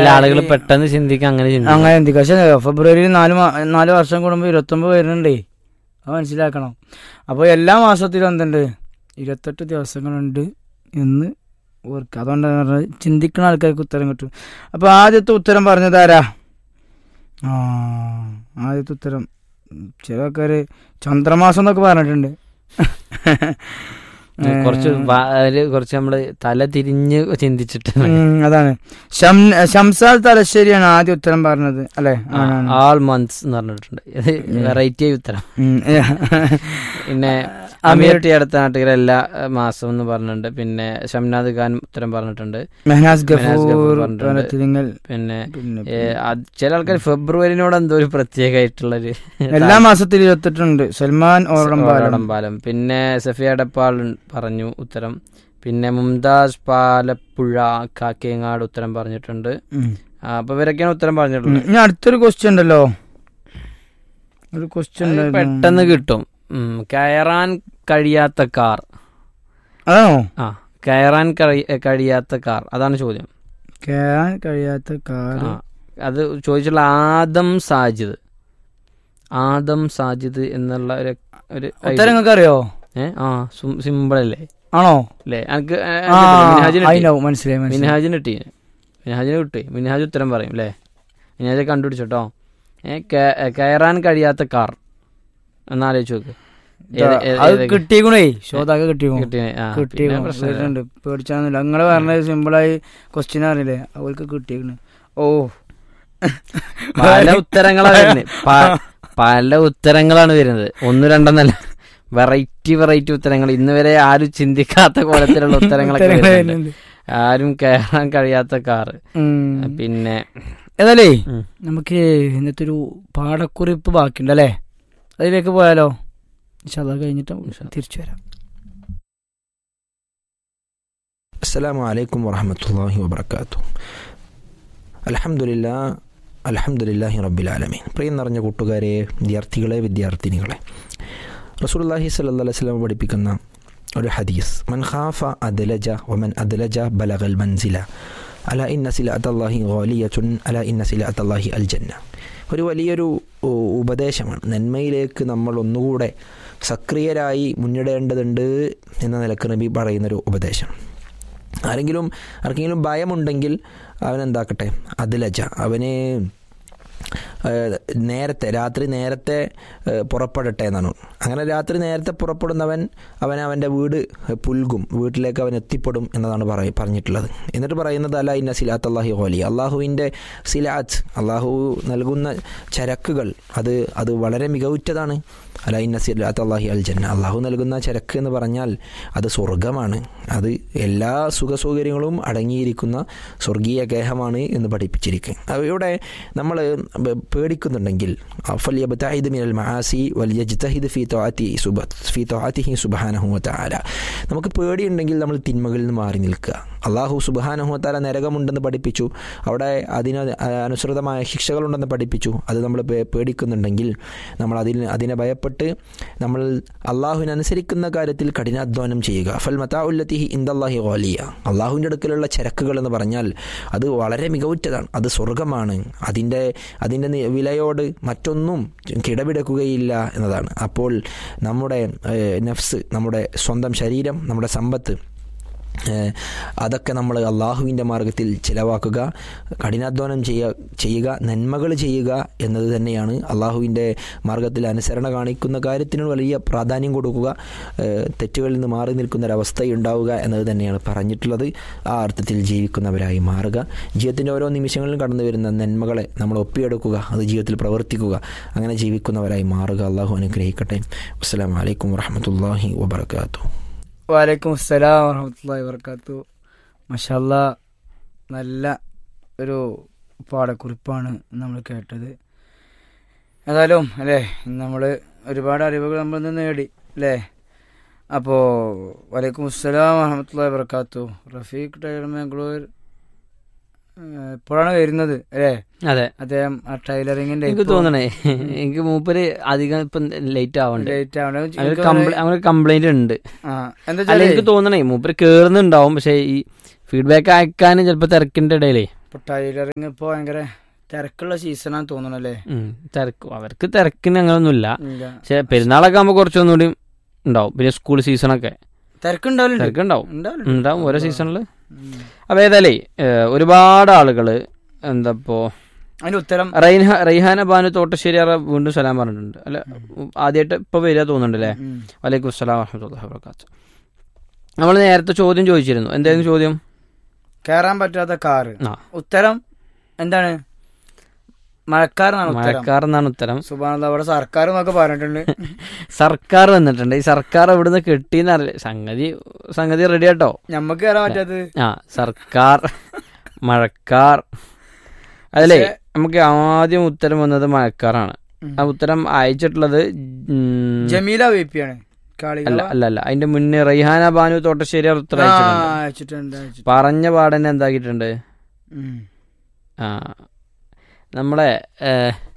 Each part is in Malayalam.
അല്ല ആളുകൾ പെട്ടെന്ന് ചിന്തിക്കാൻ അങ്ങനെ ചിന്തിക്കും അങ്ങനെ ചിന്തിക്കാം പക്ഷെ ഫെബ്രുവരിയിൽ നാല് മാ- നാല് വർഷം കൂടുമ്പോൾ ഇരുപത്തൊമ്പത് വരുന്നുണ്ടേ അത് മനസ്സിലാക്കണം അപ്പോൾ എല്ലാ മാസത്തിലും എന്തുണ്ട് ഇരുപത്തെട്ട് ദിവസങ്ങളുണ്ട് എന്ന് ഓർക്കുക അതുകൊണ്ടാണ് പറഞ്ഞത് ചിന്തിക്കുന്ന ആൾക്കാർക്ക് ഉത്തരം കിട്ടും അപ്പോൾ ആദ്യത്തെ ഉത്തരം പറഞ്ഞത് ആരാ ആ ആദ്യത്തെ ഉത്തരം ഉം, ചില ആൾക്കാർ ചന്ദ്രമാസം എന്നൊക്കെ പറഞ്ഞിട്ടുണ്ട് കുറച്ച് വ- ഒരു കുറച്ച് നമ്മള് തല തിരിഞ്ഞ് ചിന്തിച്ചിട്ട് ഉം, അതാണ് ഷം- ഷംസാൽ തലശ്ശേരിയാണ് ആദ്യ ഉത്തരം പറഞ്ഞത് അല്ലേ ആണാണ്. ആൾ മന്ത്സ് എന്ന് പറഞ്ഞിട്ടുണ്ട് ഇത് വെറൈറ്റി ആയി ഉത്തരം ഉം, പിന്നെ അമീർ അമീർ ടി അടുത്ത നാട്ടുകാർ എല്ലാ ഏഹ്, മാസം എന്ന് പറഞ്ഞിട്ടുണ്ട് പിന്നെ ഷംനാദ് ഖാൻ ഉത്തരം പറഞ്ഞിട്ടുണ്ട് മെഹനാസ് മെഹനാസ് ഗഫൂർ ഗഫൂർ പറഞ്ഞിട്ടുണ്ട്. തിരിങ്ങൽ പിന്നെ പിന്നെ ഏഹ്, അത് ചില ആൾക്കാർ ഫെബ്രുവരിനോട് എന്തോ ഒരു പ്രത്യേകമായിട്ടുള്ളൊരു എല്ലാ മാസത്തിലും ഇരുപത്തെട്ടുണ്ട് സൽമാൻ ഓടംപാലം ഓടംപാലം പിന്നെ സഫിയ ഡപ്പാൾ പറഞ്ഞു ഉത്തരം പിന്നെ മുംതാസ് പാലപ്പുഴ കാക്കേങ്ങാട് ഉത്തരം പറഞ്ഞിട്ടുണ്ട് ഉം. ആ, അപ്പൊ ഇവരൊക്കെയാണ് ഉത്തരം ഉം. പറഞ്ഞിട്ടുള്ളത് ഇനി അടുത്തൊരു ക്വസ്റ്റ്യൻ ഉണ്ടല്ലോ ഒരു ക്വസ്റ്റ്യൻ അത് പെട്ടെന്ന് കിട്ടും ഉം, കയറാൻ കഴിയാത്ത കാർ അതാണോ ആ കയറാൻ കഴി- കഴിയാത്ത കാർ അതാണ് ചോദ്യം കേറാൻ കഴിയാത്ത കാർ ആ അത് ചോദിച്ചുള്ള ആദം സാജിദ് ആദം സാജിദ് എന്നുള്ള ഒരു ഒരു ഉത്തരം നിങ്ങൾക്ക് അറിയോ ഏ ആ സിമ്പിൾ അല്ലേ ആണോ അല്ലേ എനിക്ക് ആ മിനഹാജിന് ഐ നോ മനസ്സിലായി മനസ്സിലായി മിനഹാജിന് കിട്ടി മിനഹാജിന് കിട്ടി മിനഹാജ് ഉത്തരം പറയും അല്ലേ മിനഹാജ് കണ്ടുപിടിച്ചോട്ടോ ഏ കേ- കയറാൻ കഴിയാത്ത കാർ എന്നാലോചിച്ച് നോക്ക് ഏത്- ഏത്- അത് ഏതൊക്കെ? കിട്ടിയേക്കണേ ശോതാക്ക് കിട്ടിയോ കിട്ടിയ- ആ, പിന്നെ കിട്ടിയേക്കണു പ്രശ്നമില്ല. വരുന്നുണ്ട് പേടിച്ചാന്നില്ല നിങ്ങള് പറഞ്ഞത് സിമ്പിളായി ക്വസ്റ്റ്യൻ അറിയില്ലേ അവൾക്ക് കിട്ടിയേക്കണ് ഓ പല ഉത്തരങ്ങളാണ് വരുന്നത് പ- പല ഉത്തരങ്ങളാണ് വരുന്നത് ഒന്ന് രണ്ടെന്നല്ല വെറൈറ്റി വെറൈറ്റി ഉത്തരങ്ങൾ ഇന്ന് വരെ ആരും ചിന്തിക്കാത്ത കോലത്തിലുള്ള ഉത്തരങ്ങളൊക്കെ ഉത്തരങ്ങൾ വരുന്നുണ്ട്. വരുന്നുണ്ട്. ആരും കയറാൻ കഴിയാത്ത കാറ് ഉം. പിന്നെ ഏതായാലേ ഉം. നമുക്ക് ഇന്നത്തെ ഒരു പാടക്കുറിപ്പ് ബാക്കിയുണ്ട് അല്ലേ അതിലേക്ക് പോയാലോ ഇൻഷാ അല്ലാ കഴിഞ്ഞിട്ട് നമുക്ക് തിരിച്ചു വരാം السلام عليكم ورحمة الله وبركاته الحمد لله അലഹമുല്ലാഹി റബ്ബിലാലമീൻ പ്രിയം നിറഞ്ഞ കൂട്ടുകാരെ വിദ്യാർത്ഥികളെ വിദ്യാർത്ഥിനികളെ റസൂലുള്ളാഹി സ്വല്ലല്ലാഹി അലൈഹി വസല്ലം പഠിപ്പിക്കുന്ന ഒരു ഹദീസ് മൻ ഖാഫ അദ്ലജ വമൻ അദ്ലജ ബലഗൽ മൻസില അല ഇന്ന സിലഅത്തല്ലാഹി ഗാലിയത്തുൻ അല ഇന്ന സിലഅത്തല്ലാഹി അൽ ജന്ന ഒരു വലിയൊരു ഉ, ഉപദേശമാണ് നന്മയിലേക്ക് നമ്മൾ ഒന്നുകൂടെ സക്രിയരായി മുന്നിടേണ്ടതുണ്ട് എന്ന നിലക്ക് നബി പറയുന്നൊരു ഉപദേശം ആരെങ്കിലും ആർക്കെങ്കിലും ഭയമുണ്ടെങ്കിൽ അവനെന്താക്കട്ടെ അതിലജ അവന് ഏഹ്, നേരത്തെ രാത്രി നേരത്തെ ഏഹ്, പുറപ്പെടട്ടെ എന്നാണ് അങ്ങനെ രാത്രി നേരത്തെ പുറപ്പെടുന്നവൻ അവൻ അവൻ്റെ വീട് പുൽകും വീട്ടിലേക്ക് അവൻ എത്തിപ്പെടും എന്നതാണ് പറയ പറഞ്ഞിട്ടുള്ളത് എന്നിട്ട് പറയുന്നത് അല്ല ഇന്ന സിലാത്ത് അള്ളാഹി ഹോലി അള്ളാഹുവിൻ്റെ സിലാത്ത് അള്ളാഹു നൽകുന്ന ചരക്കുകൾ അത് അത് വളരെ മികവുറ്റതാണ് അല്ല ഇന്ന സിലാത്ത് അള്ളാഹി അൽ ജന്ന അള്ളാഹു നൽകുന്ന ചരക്ക് എന്ന് പറഞ്ഞാൽ അത് സ്വർഗമാണ് അത് എല്ലാ സുഖസൗകര്യങ്ങളും അടങ്ങിയിരിക്കുന്ന സ്വർഗീയ ഗേഹമാണ് എന്ന് പഠിപ്പിച്ചിരിക്കും അപ്പോൾ ഇവിടെ നമ്മൾ പേടിക്കുന്നുണ്ടെങ്കിൽ ഫലിയബ് മിനൽ മഹാസി വലിയ ജിത്തഹിദ് ഫി തോഅത്തി സുബ ഫി തോഅത്തിഹി സുബഹാനഹു താല നമുക്ക് പേടിയുണ്ടെങ്കിൽ നമ്മൾ തിന്മകളിൽ നിന്ന് മാറി നിൽക്കുക അള്ളാഹു സുബഹാനഹു താല നരകമുണ്ടെന്ന് പഠിപ്പിച്ചു അവിടെ അതിന് അനുസൃതമായ ശിക്ഷകളുണ്ടെന്ന് പഠിപ്പിച്ചു അത് നമ്മൾ പേ- പേടിക്കുന്നുണ്ടെങ്കിൽ നമ്മൾ അതിന് അതിനെ ഭയപ്പെട്ട് നമ്മൾ അള്ളാഹുവിനനുസരിക്കുന്ന കാര്യത്തിൽ കഠിനാധ്വാനം ചെയ്യുക ഫൽ മതാ ഉല്ലത്തിഹി ഇന്ദല്ലാഹി ഗോലിയ അള്ളാഹുവിൻ്റെ അടുക്കലുള്ള ചരക്കുകൾ എന്ന് പറഞ്ഞാൽ അത് വളരെ മികവുറ്റതാണ് അത് സ്വർഗമാണ് അതിൻ്റെ അതിൻ്റെ നി- വിലയോട് മറ്റൊന്നും കിടപിടക്കുകയില്ല എന്നതാണ് അപ്പോൾ നമ്മുടെ ഏഹ്, നഫ്സ് നമ്മുടെ സ്വന്തം ശരീരം നമ്മുടെ സമ്പത്ത് ഏഹ്, അതൊക്കെ നമ്മൾ അള്ളാഹുവിൻ്റെ മാർഗത്തിൽ ചിലവാക്കുക കഠിനാധ്വാനം ചെയ്യുക ചെയ്യുക നന്മകൾ ചെയ്യുക എന്നത് തന്നെയാണ് അള്ളാഹുവിൻ്റെ മാർഗത്തിൽ അനുസരണ കാണിക്കുന്ന കാര്യത്തിന് വലിയ പ്രാധാന്യം കൊടുക്കുക ഏഹ്, തെറ്റുകളിൽ നിന്ന് മാറി നിൽക്കുന്നൊരവസ്ഥ ഉണ്ടാവുക എന്നത് തന്നെയാണ് പറഞ്ഞിട്ടുള്ളത് ആ അർത്ഥത്തിൽ ജീവിക്കുന്നവരായി മാറുക ജീവിതത്തിൻ്റെ ഓരോ നിമിഷങ്ങളിലും കടന്നു വരുന്ന നന്മകളെ നമ്മൾ ഒപ്പിയെടുക്കുക അത് ജീവിതത്തിൽ പ്രവർത്തിക്കുക അങ്ങനെ ജീവിക്കുന്നവരായി മാറുക അള്ളാഹു അനുഗ്രഹിക്കട്ടെ അസ്സാം വലൈക്കും വാഹമത്തല്ലാഹി വാബർക്കാത്തു വലൈക്കും അസ്സലാം വറഹമത്തല്ലാഹി വർക്കാത്തു മഷല്ല നല്ല ഒരു പാടക്കുറിപ്പാണ് നമ്മൾ കേട്ടത് ഏതായാലും അല്ലേ നമ്മൾ ഒരുപാട് അറിവുകൾ നമ്മൾ ഇന്ന് നേടി അല്ലേ അപ്പോൾ വലൈക്കും അസ്സലാം വറഹമത്തല്ലാഹി വർക്കാത്തു റഫീഖ് ടൈലർ ബാംഗ്ലൂർ ഏഹ്, ഇപ്പോഴാണ് വരുന്നത് അല്ലേ അതെ അദ്ദേഹം ആ ടൈലറിങ്ങിന്റെ എനിക്ക് തോന്നണേ എനിക്ക് മൂപ്പര് അധികം ഇപ്പൊ ലേറ്റ് ആവണ്ടേ ലേറ്റ് ആവണേ അങ്ങനെ കംപ്ലൈന്റ് ഉണ്ട് ആ എന്താ അല്ല വെച്ചാല് എനിക്ക് തോന്നണേ മൂപ്പര് കേറുന്നുണ്ടാവും പക്ഷെ ഈ ഫീഡ്ബാക്ക് അയക്കാനും ചിലപ്പോ തിരക്കിന്റെ ഇടയിലേ ഇപ്പൊ ടൈലറിങ് ഇപ്പൊ ഭയങ്കര തിരക്കുള്ള സീസണാന്ന് തോന്നണല്ലേ ഉം. തിരക്ക് അവർക്ക് തിരക്കിന് അങ്ങനൊന്നുമില്ല ഇല്ല പക്ഷെ പെരുന്നാളൊക്കെ ആകുമ്പോൾ കുറച്ചൊന്നുകൂടി ഉണ്ടാവും പിന്നെ സ്കൂൾ സീസണൊക്കെ തിരക്കുണ്ടാവലുണ്ട് തിരക്കുണ്ടാവും ഉണ്ടാവലുണ്ട് ഉണ്ടാവും ഓരോ സീസണിൽ ഉം. അപ്പോൾ ഏതായാലേ ഏഹ്, ഒരുപാട് ആളുകൾ എന്താപ്പോ അതിന്റെ ഉത്തരം റൈൻഹ റൈഹാന ബാനു തോട്ടശ്ശേരി ആറ വീണ്ടും സലാം പറഞ്ഞിട്ടുണ്ട് അല്ല ആദ്യമായിട്ട് ഇപ്പൊ വരിക തോന്നുന്നുണ്ട് അല്ലേ ഉം. വലൈക്കും അസ്സലാം വറഹമത്തുള്ളാഹി വബറകാത്ത് നമ്മൾ നേരത്തെ ചോദ്യം ചോദിച്ചിരുന്നു എന്തായിരുന്നു ചോദ്യം കേറാൻ പറ്റാത്ത കാറ് ആ ഉത്തരം എന്താണ് മഴക്കാരനാണ് ഉത്തരം മഴക്കാർ എന്നാണ് ഉത്തരം സുബാന അവിടെ സർക്കാർ എന്നൊക്കെ പറഞ്ഞിട്ടുണ്ട് സർക്കാർ വന്നിട്ടുണ്ട് ഈ സർക്കാർ എവിടുന്ന് കിട്ടിയെന്ന് അറിയില്ല സംഗതി സംഗതി റെഡി ആട്ടോ ഞമ്മക്ക് കയറാൻ പറ്റാത്തത് ആ സർക്കാർ മഴക്കാർ അതല്ലേ പക്ഷേ- നമുക്ക് ആദ്യം ഉത്തരം വന്നത് മഴക്കാറാണ് ഉം. ആ ഉത്തരം അയച്ചിട്ടുള്ളത് ഉം, ജമീല വി പി ആണ് അല്ല കാളികള അല്ല അല്ല അതിന്റെ മുന്നേ റൈഹാന ബാനു തോട്ടശ്ശേരി അവർ ഉത്തരം ആ, അയച്ചിട്ടുണ്ട് അയച്ചിട്ടുണ്ട് അയച്ചിട്ടുണ്ട്. പറഞ്ഞ പാടന്നെ എന്താക്കിയിട്ടുണ്ട് ഉം. ആ നമ്മളെ ഏ,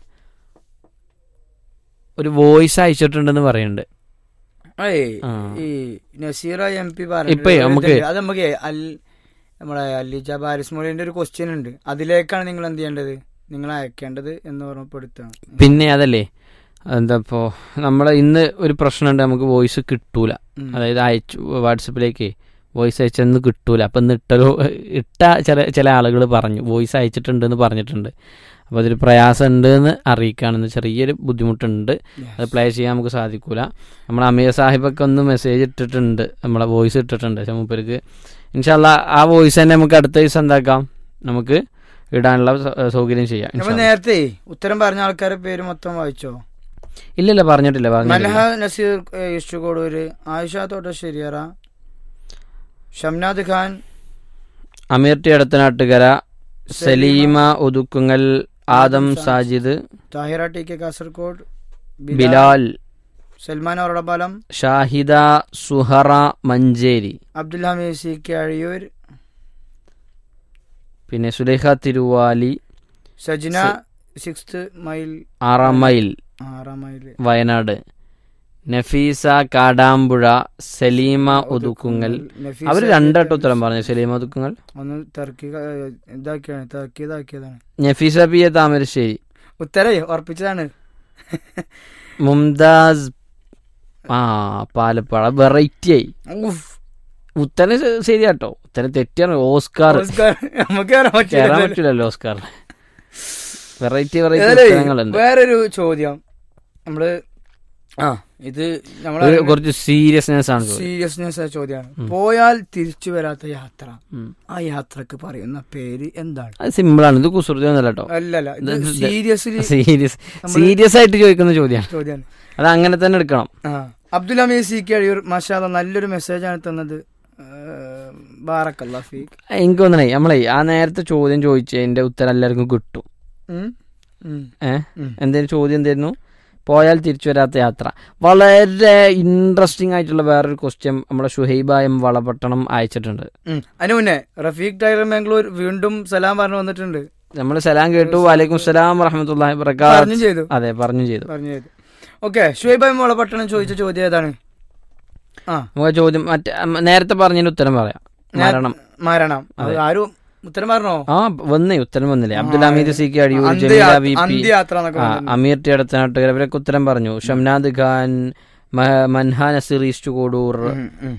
ഒരു വോയിസ് അയച്ചിട്ടുണ്ടെന്ന് പറയുന്നുണ്ട് ഏയ്, ആ. ഈ നസീറ എം പി ഇപ്പേ നമുക്ക് അത് നമുക്ക് അൽ നമ്മളെ അല്ലിജ ബാരിസ് മോളിന്റെ ഒരു ക്വസ്റ്റ്യൻ ഉണ്ട് അതിലേക്കാണ് നിങ്ങൾ എന്ത് ചെയ്യേണ്ടത് നിങ്ങൾ അയക്കേണ്ടത് എന്ന് ഓർമ്മപ്പെടുത്തുകയാണ് പിന്നെ അതല്ലേ എന്താപ്പോ നമ്മളെ ഇന്ന് ഒരു പ്രശ്നമുണ്ട് നമുക്ക് വോയിസ് കിട്ടൂല ഉം. അതായത് അയച്ചു വാട്സപ്പിലേക്ക് വോയിസ് അയച്ചെന്ന് കിട്ടൂല അപ്പം ഇന്ന് ഇട്ടൊരു ഇട്ട ചില ചില ആളുകൾ പറഞ്ഞു വോയിസ് അയച്ചിട്ടുണ്ടെന്ന് പറഞ്ഞിട്ടുണ്ട് അപ്പോൾ അതൊരു പ്രയാസം ഉണ്ട് എന്ന് അറിയിക്കുകയാണെന്ന് ചെറിയൊരു ബുദ്ധിമുട്ടുണ്ട് അത് പ്ലേ ചെയ്യാൻ നമുക്ക് സാധിക്കൂല നമ്മൾ അമീർ സാഹിബൊക്കെ ഒന്ന് മെസ്സേജ് ഇട്ടിട്ടുണ്ട് നമ്മളെ വോയിസ് ഇട്ടിട്ടുണ്ട് പക്ഷെ മൂപ്പർക്ക് ഇൻഷാല്ല ആ വോയിസ് തന്നെ നമുക്ക് അടുത്ത ദിവസം എന്താക്കാം നമുക്ക് ഇടാനുള്ള സ- സൗകര്യം ചെയ്യാം നമ്മൾ ഇൻഷാ നേരത്തെ ഉത്തരം പറഞ്ഞ ആൾക്കാരുടെ പേര് മൊത്തം വായിച്ചോ ഇല്ലല്ല പറഞ്ഞിട്ടില്ല മലഹ പറഞ്ഞിട്ടില്ല നസീർ ഏഹ്, ഇഷ്ടകോടൂര് ആയിഷ തോട്ടശ്ശേരിയറ ഷംനാദ് ഖാൻ അമീർ ടി അടുത്തനാട്ടുകര സലീമ ഒതുക്കുങ്ങൽ ആദം സാജിദ് താഹിറ ടി കെ കാസർഗോഡ് ബിലാൽ സൽമാൻ ഒറടപാലം ഷാഹിദ സുഹറ മഞ്ചേരി അബ്ദുൽ ഹമീദ് സി കെ അഴിയൂർ പിന്നെ സുലേഖ തിരുവാലി സജ്ന സിക്സ്ത് മൈൽ ആറാം മൈൽ ആറാം മൈൽ വയനാട് നഫീസ കാടാമ്പുഴ സലീമ ഒതുക്കുങ്ങൽ നഫീസ അവർ രണ്ടട്ട ഉത്തരം പറഞ്ഞു സലീമ ഒതുക്കുങ്ങൽ ഒന്ന് തർക്കി ഇതാക്കിയാണ് തർക്കി ഇതാക്കിയതാണ് നഫീസ പി എ താമരശ്ശേരി ഉത്തരേ ഉറപ്പിച്ചതാണ് മുംതാസ് ആ പാലപ്പാട വെറൈറ്റി ആയി ഉഫ്. ഉത്തരം ശ- ശരിയാട്ടോ ഉത്തരം തെറ്റിയാണ് ഓസ്കാർ ഓസ്കാർ നമുക്ക് കയറാൻ കയറാൻ പറ്റില്ല പറ്റില്ലല്ലോ ഓസ്കാർ വെറൈറ്റി വെറൈറ്റി ഏതായാലും ഉത്തരങ്ങളുണ്ട് വേറൊരു ചോദ്യം നമ്മള് ആ ഇത് ഇത് നമ്മളെ കുറച്ച് സീരിയസ്നെസ് ആണ് ചോദ്യം. സീരിയസ്നെസ് ചോദ്യമാണ് ഉം. പോയാൽ തിരിച്ചു വരാത്ത യാത്ര ഉം. ആ യാത്രക്ക് പറയുന്ന പേര് എന്താണ് അത് സിമ്പിൾ ആണ് ഇത് കുസൃതി ഒന്നല്ല കേട്ടോ അല്ലല്ല ഇത് ഇത് ഇത് സീരിയസ്ലി സീരിയസ് നമ്മള് സീരിയസ് ആയിട്ട് ചോദിക്കുന്ന ചോദ്യമാണ് ചോദ്യമാണ് അത് അങ്ങനെ തന്നെ എടുക്കണം ആ അബ്ദുൽ ഹമീദ് സി കെ അഴിയൂർ മാഷാല്ല നല്ലൊരു മെസ്സേജാണ് തന്നത് ബാറക്കല്ലാ ഫീക്ക് എനിക്ക് തോന്നണേ നമ്മളെ ആ നേരത്തെ ചോദ്യം ചോദിച്ചതിന്റെ ഉത്തരം എല്ലാവർക്കും കിട്ടും ഉം. ഉം. ഏ ഉം. എന്തേലും ചോദ്യം എന്തായിരുന്നു പോയാൽ തിരിച്ചു വരാത്ത യാത്ര വളരെ ഇൻട്രസ്റ്റിംഗ് ആയിട്ടുള്ള വേറൊരു ക്വസ്റ്റ്യൻ നമ്മുടെ ഷുഹൈബ എം വളപട്ടണം അയച്ചിട്ടുണ്ട് ഉം. അതിന് മുന്നേ റഫീഖ് ടൈലർ ബാംഗ്ലൂർ വീണ്ടും സലാം പറഞ്ഞു വന്നിട്ടുണ്ട് നമ്മൾ സലാം കേട്ടു വലൈക്കും സലാം വറഹമത്തല്ലാഹി വബറകാത്ത് പറഞ്ഞു ചെയ്തു അതെ പറഞ്ഞു ചെയ്തു പറഞ്ഞു ചെയ്തു ഓക്കെ ഷുഹൈബായ് മോളപട്ടണം ചോദിച്ച ചോദ്യം ഏതാണ് ആ നമുക്ക് ചോദ്യം മറ്റേ അം, നേരത്തെ പറഞ്ഞതിന് ഉത്തരം പറയാം മരണം മരണം അത് അതെ. ആരും ഉത്തരം പറഞ്ഞോ ആ വന്നേ ഉത്തരം വന്നില്ലേ ആ, അബ്ദുൽ ഹമീദ് സി കെ അടിയൂർ അന്ത്യ ജമീല വി പി അന്ത്യയാത്ര എന്നൊക്കെ ആ, പറഞ്ഞിട്ടുണ്ട്. അമീർ ടി അടുത്തനാട്ടുകർ ഇവരൊക്കെ ഉത്തരം പറഞ്ഞു ഷംനാദ് ഖാൻ മ- മൻഹാ നസീർ ഈസ്റ്റ് കോഡൂർ ഉം, ഉം.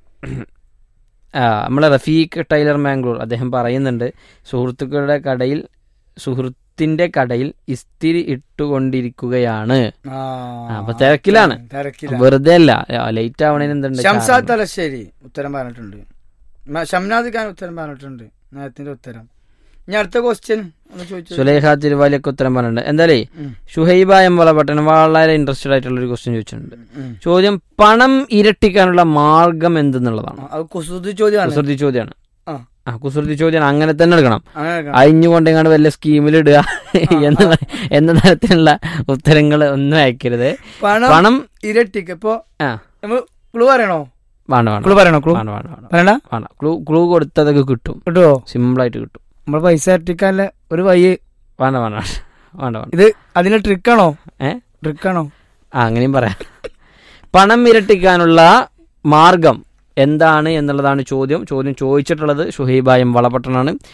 ആ, നമ്മളെ റഫീഖ് ടൈലർ മാംഗ്ലൂർ അദ്ദേഹം പറയുന്നുണ്ട് സുഹൃത്തുക്കളുടെ കടയിൽ സുഹൃത്തിന്റെ കടയിൽ ഇസ്തിരി ഇട്ടുകൊണ്ടിരിക്കുകയാണ് ആ, ആ, അപ്പൊ തിരക്കിലാണ്. തിരക്കിലാണ് വെറുതെ അല്ല ലേറ്റ് ആവണേന് എന്തുണ്ട് ഷംസാദ് കാരണം? തലശ്ശേരി ഉത്തരം പറഞ്ഞിട്ടുണ്ട് മ- ഷംനാദ് ഖാൻ ഉത്തരം പറഞ്ഞിട്ടുണ്ട് നേരത്തിന്റെ ഉത്തരം ഇനി അടുത്ത ക്വസ്റ്റ്യൻ ഒന്ന് ചോദിച്ചു സുലേഖ തിരുവാലിയൊക്കെ ഉത്തരം പറഞ്ഞിട്ടുണ്ട് എന്തായാലേ ഉം. ഷുഹൈബ എം വളപട്ടൻ വളരെ ഇൻട്രസ്റ്റഡ് ആയിട്ടുള്ള ഒരു ക്വസ്റ്റ്യൻ ചോദിച്ചിട്ടുണ്ട് ഉം. ചോദ്യം പണം ഇരട്ടിക്കാനുള്ള മാർഗം എന്തെന്നുള്ളതാണ് അത് കുസൃതി ചോദ്യമാണ് കുസൃതി ചോദ്യമാണ് ആ. ആ കുസൃതി ചോദ്യമാണ് അങ്ങനെ തന്നെ എടുക്കണം അങ്ങനെ എടുക്കണം. അഴിഞ്ഞുകൊണ്ടെങ്ങാണ്ട് വല്ല സ്കീമിൽ ഇടുക എന്ന എന്ന തരത്തിലുള്ള ഉത്തരങ്ങൾ ഒന്നും അയക്കരുത് പണം പണം ഇരട്ടിക്ക് ഇപ്പൊ ആ നമ്മൾ ക്ലൂ പറയണോ വേണ്ട വേണ്ട ക്ലൂ പറയണോ ക്ലൂ വേണ്ട വേണ്ട വേണ്ട പറയണ്ട വേണ്ട ക്ലൂ ക്ലൂ കൊടുത്തതൊക്കെ കിട്ടും കിട്ടുവോ സിമ്പിൾ ആയിട്ട് കിട്ടും നമ്മൾ പൈസ ഇരട്ടിക്കാനുള്ള ഒരു വഴി വേണ്ട വേണ്ട വേണ്ട വേണ്ട വേണ്ട ഇത് അതിന് ട്രിക്കാണോ ഏ? ട്രിക്കാണോ ആ അങ്ങനെയും പറയാം പണം ഇരട്ടിക്കാനുള്ള മാർഗം എന്താണ് എന്നുള്ളതാണ് ചോദ്യം ചോദ്യം ചോദിച്ചിട്ടുള്ളത് ഷുഹൈബായം വളപട്ടണാണ്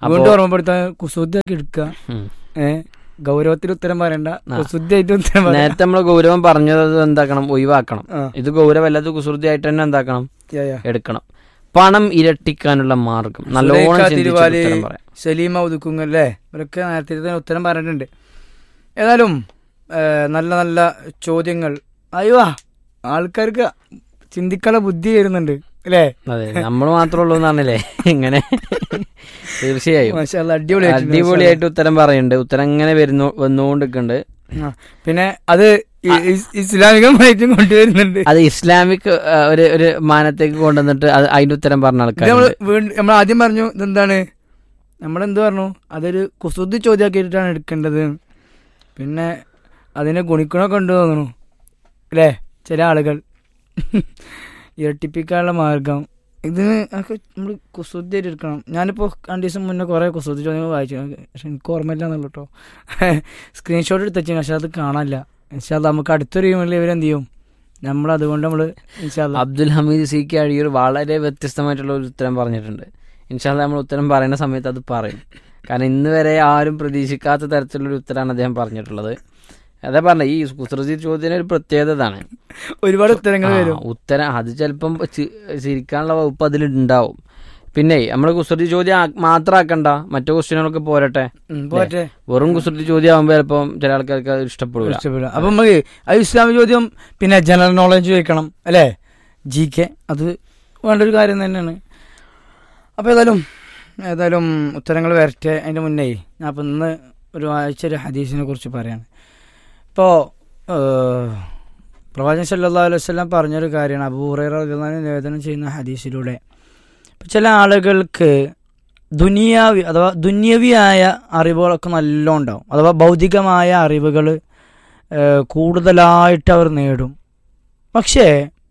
അപ്പോ വീണ്ടും ഓർമ്മപ്പെടുത്താൻ കുസൃതിയാക്കി എടുക്കുക ഉം. ഏഹ് ഗൗരവത്തിൽ ഉത്തരം പറയണ്ട ആ. കുസൃതിയായിട്ട് ഉത്തരം പറയാം നേരത്തെ നമ്മൾ ഗൗരവം പറഞ്ഞത് അത് എന്താക്കണം ഒഴിവാക്കണം ആ, ഇത് ഗൗരവമല്ലാത്ത കുസൃതിയായിട്ട് തന്നെ എന്താക്കണം യാ, യാ. എടുക്കണം പണം ഇരട്ടിക്കാനുള്ള മാർഗം നല്ലോണം സുലൈഖ ചിന്തിച്ച് തിരുവാലി, ഉത്തരം പറയാം സലീമ ഉതുക്കുങ്ങല്ലേ ഇവരൊക്കെ നേരത്തെ തന്നെ ഉത്തരം പറഞ്ഞിട്ടുണ്ട് ഏതായാലും ഏഹ്, നല്ല നല്ല ചോദ്യങ്ങൾ അയ്യോ ആൾക്കാർക്ക് ചിന്തിക്കാനുള്ള ബുദ്ധി വരുന്നുണ്ട് അല്ലേ അതെ നമ്മൾ മാത്രമേ ഉള്ളൂ എന്നാണല്ലേ ഇങ്ങനെ തീർച്ചയായും മാഷാഅല്ലാ, അടിപൊളിയായിട്ടുണ്ട്. അടിപൊളിയായിട്ട് ഉത്തരം പറയുന്നുണ്ട് ഉത്തരം ഇങ്ങനെ വരുന്നു വന്നുകൊണ്ടിരിക്കുന്നുണ്ട് ആ, പിന്നെ അത് ഇ- ഇസ് ഇസ്ലാമികമായിട്ടും കൊണ്ടുവരുന്നുണ്ട് അത് ഇസ്ലാമിക് ആ, ഒരു ഒരു മാനത്തേക്ക് കൊണ്ടുവന്നിട്ട് അത് അതിന്റെ ഉത്തരം പറഞ്ഞ ഇത് ആൾക്കാർ നമ്മള് വീണ്ടും നമ്മൾ ആദ്യം പറഞ്ഞു ഇതെന്താണ് നമ്മളെന്ത് പറഞ്ഞു അതൊരു കുസൃതി ചോദ്യമാക്കിയിട്ടാണ് എടുക്കേണ്ടത് പിന്നെ അതിനെ ഗുണിക്കണമൊക്കെ ഉണ്ട് തോന്നുന്നു അല്ലേ ചില ആളുകൾ ഇരട്ടിപ്പിക്കാനുള്ള മാർഗം ഇതിന് ഒക്കെ നമ്മൾ കുസൃതിയായിട്ട് എടുക്കണം ഞാനിപ്പോൾ രണ്ട് ദിവസം മുന്നേ കുറേ കുസൃതി ചോദ്യങ്ങൾ വായിച്ചു പക്ഷെ എനിക്ക് ഓർമ്മയില്ല എന്നുള്ളൂ കേട്ടോ സ്ക്രീൻഷോട്ട് എടുത്ത് വെച്ചു പക്ഷെ അത് കാണാനില്ല ഇൻഷാല്ല നമുക്ക് അടുത്തൊരു ഈമെയിലിൽ ഇവരെന്ത് ചെയ്യും നമ്മൾ അതുകൊണ്ട് നമ്മൾ ഇൻഷാല്ല അബ്ദുൽ ഹമീദ് സി കെ അഴിയൂർ വളരെ വ്യത്യസ്തമായിട്ടുള്ള ഒരു ഉത്തരം പറഞ്ഞിട്ടുണ്ട് ഇൻഷാല്ല നമ്മൾ ഉത്തരം പറയുന്ന സമയത്ത് അത് പറയും കാരണം ഇന്ന് വരെ ആരും പ്രതീക്ഷിക്കാത്ത തരത്തിലുള്ള ഉത്തരമാണ് അദ്ദേഹം പറഞ്ഞിട്ടുള്ളത് അതാ പറഞ്ഞ ഈ കുസൃതി ചോദ്യത്തിന് ഒരു പ്രത്യേകത ഇതാണ് ഒരുപാട് ഉത്തരങ്ങൾ ആ, വരും ഉത്തരം അത് ചിലപ്പം ചി- ചിരിക്കാനുള്ള വകുപ്പ് അതിലുണ്ടാവും പിന്നെ നമ്മൾ കുസൃതി ചോദ്യം ആ- മാത്രം ആക്കണ്ട മറ്റു ക്വസ്റ്റ്യനുകളൊക്കെ പോരട്ടെ ഉം, പോട്ടെ വെറും കുസൃതി ചോദ്യം ആകുമ്പോൾ ചിലപ്പം ചില ആൾക്കാർക്ക് അത് ഇഷ്ടപ്പെടില്ല ഇഷ്ടപ്പെടില്ല അപ്പൊ നമുക്ക് അത് ഇസ്ലാമിക ചോദ്യം പിന്നെ ജനറൽ നോളജ് ചോദിക്കണം അല്ലേ ജി കെ അത് വേണ്ട ഒരു കാര്യം തന്നെയാണ് അപ്പോൾ ഏതായാലും ഏതായാലും ഉത്തരങ്ങൾ വരട്ടെ അതിൻ്റെ മുന്നേ ഞാൻ അപ്പം ഇന്ന് ഒരു വായിച്ച ഒരു ഹദീസിനെ കുറിച്ച് പറയാണ് ഇപ്പോൾ പ്രവാചകൻ സല്ലാ അലൈഹി വസ്ലാം പറഞ്ഞൊരു കാര്യമാണ് അബൂറൈറ നിവേദനം ചെയ്യുന്ന ഹദീസിലൂടെ ഇപ്പൊ ചില ആളുകൾക്ക് ദുനിയാവി അഥവാ ദുന്യവിയായ അറിവുകളൊക്കെ നല്ലോണം ഉണ്ടാവും അഥവാ ഭൗതികമായ അറിവുകൾ കൂടുതലായിട്ട് അവർ നേടും പക്ഷേ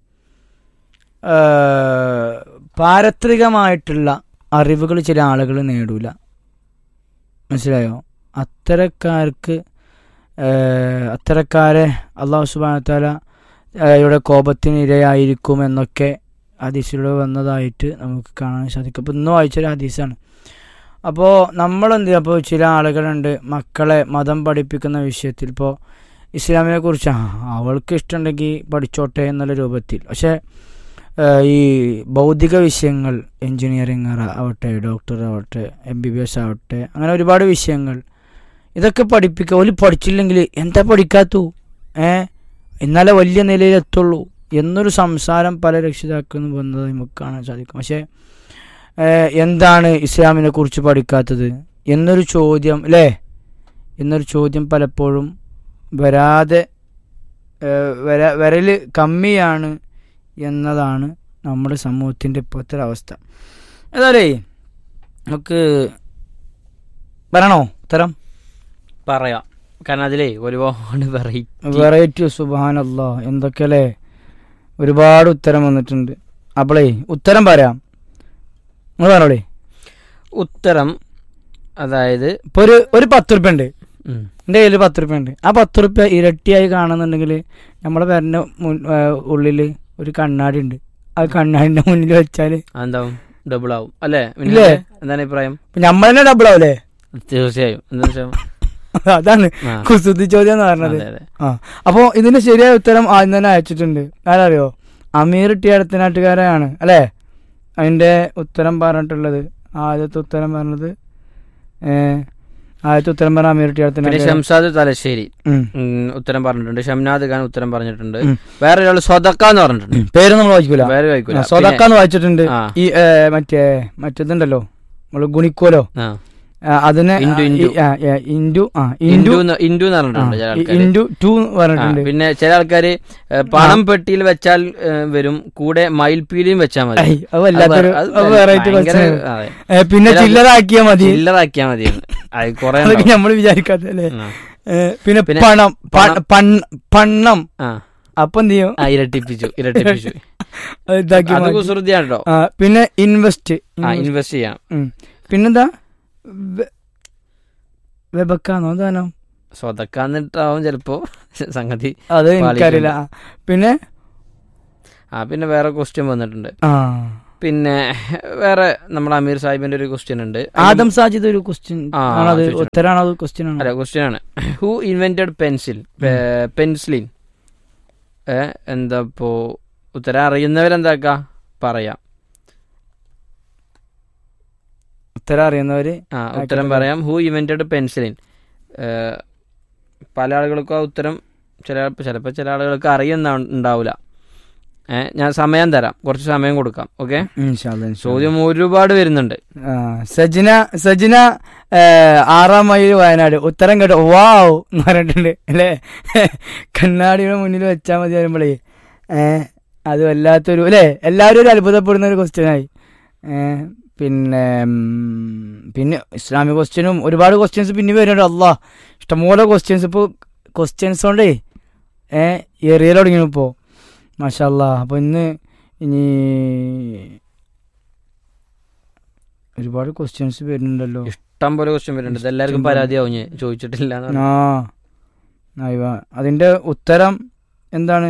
ഏഹ്, പാരത്രികമായിട്ടുള്ള അറിവുകൾ ചില ആളുകൾ നേടൂല മനസ്സിലായോ അത്തരക്കാർക്ക് ഏഹ്, അത്തരക്കാരെ അള്ളാഹു സുബാനത്താല യുടെ കോപത്തിന് ഇരയായിരിക്കും എന്നൊക്കെ ഹദീസിലൂടെ വന്നതായിട്ട് നമുക്ക് കാണാൻ സാധിക്കും അപ്പോൾ ഇന്ന് വായിച്ചൊരു ഹദീസാണ് അപ്പോൾ നമ്മളെന്ത് ചെയ്യും അപ്പോൾ ചില ആളുകളുണ്ട് മക്കളെ മതം പഠിപ്പിക്കുന്ന വിഷയത്തിൽ ഇപ്പോൾ ഇസ്ലാമിനെ കുറിച്ച് ആ, അവൾക്ക് ഇഷ്ടമുണ്ടെങ്കിൽ പഠിച്ചോട്ടെ എന്നുള്ള രൂപത്തിൽ പക്ഷേ ഏഹ്, ഈ ഭൗതിക വിഷയങ്ങൾ എൻജിനീയറിംഗ് ആവട്ടെ ഡോക്ടർ ആവട്ടെ എം ബി ബി എസ് ആവട്ടെ അങ്ങനെ ഒരുപാട് വിഷയങ്ങൾ ഇതൊക്കെ പഠിപ്പിക്കുക ഒരു പഠിച്ചില്ലെങ്കിൽ എന്താ പഠിക്കാത്തു ഏ എന്നാലേ വലിയ നിലയിൽ എത്തുള്ളൂ എന്നൊരു സംസാരം പല രക്ഷിതാക്കളും വന്നത് നമുക്ക് കാണാൻ സാധിക്കും പക്ഷേ ഏഹ്, എന്താണ് ഇസ്ലാമിനെ കുറിച്ച് പഠിക്കാത്തത് എന്നൊരു ചോദ്യം അല്ലേ എന്നൊരു ചോദ്യം പലപ്പോഴും വരാതെ ഏഹ്, വര വരൽ കമ്മിയാണ് എന്നതാണ് നമ്മുടെ സമൂഹത്തിൻ്റെ ഇപ്പോഴത്തെ ഒരു അവസ്ഥ ഏതായാലേ നമുക്ക് വരണോ ഉത്തരം പറയാം കാരണം അതിലേ ഒരുപാട് വെറൈറ്റി വെറൈറ്റി സുബാനല്ല എന്തൊക്കെയല്ലേ ഒരുപാട് ഉത്തരം വന്നിട്ടുണ്ട് അപ്പോളേ ഉത്തരം പറയാം നിങ്ങൾ പറഞ്ഞോളേ ഉത്തരം അതായത് ഇപ്പൊ ഒരു ഒരു പത്ത് റുപ്യ ഉണ്ട് ഉം, എൻ്റെ കയ്യിൽ പത്ത് റുപ്യ ഉണ്ട് ആ പത്ത് റുപ്യ ഇരട്ടിയായി കാണുന്നുണ്ടെങ്കിൽ നമ്മുടെ പേരൻ്റെ മുൻ ഉള്ളിൽ ഒരു കണ്ണാടി ഉണ്ട് ആ കണ്ണാടിന്റെ മുന്നിൽ വെച്ചാൽ അതെന്താവും ഡബിൾ ആവും അല്ലേ ഇല്ലേ? മിന്നലെ? എന്താണ് അഭിപ്രായം നമ്മൾ തന്നെ ഡബിൾ ആവൂലേ തീർച്ചയായും എന്താ വെച്ചാൽ അതാണ് ആ, കുസൃതി ചോദ്യം എന്ന് പറഞ്ഞത് അതെ അതെ ആ അപ്പോൾ ഇതിന്റെ ശരിയായ ഉത്തരം ആദ്യം തന്നെ അയച്ചിട്ടുണ്ട് ആരറിയോ അമീർ ടി അടുത്തനാട്ടുകാരാണ് അല്ലേ അതിന്റെ ഉത്തരം പറഞ്ഞിട്ടുള്ളത് ആദ്യത്തെ ഉത്തരം പറഞ്ഞത് ഏ, ആദ്യത്തെ ഉത്തരം പറഞ്ഞ അമീർ ടി പിന്നെ അടുത്തനാട്ടുകാരൻ ഷംസാദ് തലശ്ശേരി ഉം. ഉം, ഉത്തരം പറഞ്ഞിട്ടുണ്ട് ഷംനാദ് ഖാൻ ഉത്തരം പറഞ്ഞിട്ടുണ്ട് ഉം. വേറെ ഒരാൾ സ്വതക്ക എന്ന് പറഞ്ഞിട്ടുണ്ട് പേര് നമ്മൾ വായിക്കൂല വേറെ കഴിക്കൂല സോദക്കാന്ന് വായിച്ചിട്ടുണ്ട് ആ. ഈ ഏ, മറ്റേ മറ്റേതുണ്ടല്ലോ നമ്മള് ഗുണിക്കോലോ ആ. ആ, അതിനെ ഇൻഡു, ആ, ഇൻഡു. ഈ- ആ, ആ, ഇൻഡു ആ ഇൻഡു ഇൻഡു എന്ന് ഇൻഡു എന്ന് പറഞ്ഞിട്ടുണ്ട് ചില ആ, ആൾക്കാര് ഇൻഡു ടു ആ, പറഞ്ഞിട്ടുണ്ട് പിന്നെ ചില ആൾക്കാര് ഏ, പണം പെട്ടിയിൽ വെച്ചാൽ ഏ, വരും കൂടെ മയിൽപീലിയും വെച്ചാൽ മതി ഐ, അത് വല്ലാത്തൊരു അത് അത് വെറൈറ്റി ഭയങ്കര- question അതെ. ഏ, പിന്നെ ചില- ചില്ലറാക്കിയാ മതി ചില്ലറാക്കിയാ മതി അത് കുറെ അതൊക്കെ നമ്മൾ വിചാരിക്കാത്തല്ലേ ആ. ഏ, പിന്നെ പിന്നെ പണം പ- പണം. പൺ- പണ്ണം ആ അപ്പൊ എന്ത് ചെയ്യും ആ, ഇരട്ടിപ്പിച്ചു ഇരട്ടിപ്പിച്ചു അത് ഇതാക്കി അത് മാറ്റി. കുസൃതിയാണ് കേട്ടോ ആ, പിന്നെ ഇൻവെസ്റ്റ് ആ ഇൻവെസ്റ്റ് ചെയ്യാം ഉം. പിന്നെന്താ വെ- വെബക്കാന്നോ എന്താണോ സ്വതക്കാന്നിട്ടാവും ചിലപ്പോ സംഗതി അത് എനിക്കറിയില്ല ആ. പിന്നെ ആ പിന്നെ വേറെ ക്വസ്റ്റ്യൻ വന്നിട്ടുണ്ട് ആ പിന്നെ വേറെ നമ്മുടെ അമീർ സാഹിബിന്റെ ഒരു ക്വസ്റ്റ്യൻ ഉണ്ട് ആദം സാജിദ് ഒരു ക്വസ്റ്റ്യൻ ആ, ആണത് ചോദിച്ചിട്ടുണ്ട്. ഉത്തരാണത് ക്വസ്റ്റ്യൻ ആണ് അല്ല ക്വസ്റ്റ്യൻ ആണ് ഹു ഇൻവെന്റഡ് പെൻസിൽ പെൻസിലിൻ ഏ എന്താ ഇപ്പോ ഉത്തരം അറിയുന്നവരെന്താക്കാ പറയാം ഉത്തരം അറിയുന്നവര് ആ ഉത്തരം പറയാം ഹു ഇൻവെന്റഡ് പെൻസിലിൻ പല ആളുകൾക്കും ആ ഉത്തരം ചില ചിലപ്പോൾ ചില ആളുകൾക്ക് അറിയുന്ന ഉണ്ടാവില്ല ഏ ഞാൻ സമയം തരാം കുറച്ച് സമയം കൊടുക്കാം ഓക്കെ ഇൻഷാല്ലാ, ഇൻഷാല്ലാ. ചോദ്യം ഒരുപാട് വരുന്നുണ്ട് ആ, സജിന സജിന ഏ, ആറാം മൈൽ വയനാട് ഉത്തരം കേട്ടോ വാവ് എന്ന് പറഞ്ഞിട്ടുണ്ട് അല്ലേ കണ്ണാടിയുടെ മുന്നിൽ വെച്ചാൽ മതി വരുമ്പോഴേ ഏ അത് വല്ലാത്തൊരു അല്ലേ എല്ലാവരും ഒരു അത്ഭുതപ്പെടുന്ന ഒരു ക്വസ്റ്റ്യൻ ആയി ഏ, പിന്നെ ഉം, പിന്നെ ഇസ്ലാമിക് ക്വസ്റ്റ്യനും ഒരുപാട് ക്വസ്റ്റ്യൻസ് പിന്നെ വരുന്നുണ്ട് അല്ലാ ഇഷ്ടംപോലെ ക്വസ്റ്റ്യൻസ് ഇപ്പോൾ ക്വസ്റ്റ്യൻസ് കൊണ്ടേ ഏ എറിയൽ തുടങ്ങി ഇപ്പോൾ മാഷല്ല അപ്പോൾ ഇന്ന് ഇനി ഒരുപാട് ക്വസ്റ്റ്യൻസ് വരുന്നുണ്ടല്ലോ ഇഷ്ടം പോലെ ക്വസ്റ്റ്യൻ വരുന്നുണ്ട് ഇത് എല്ലാവർക്കും ഇഷ്ടം പോലെ. പരാതിയാവും ഞാൻ ചോദിച്ചിട്ടില്ല എന്ന് പറഞ്ഞു. ആ അയ്യ അതിന്റെ ഉത്തരം എന്താണ്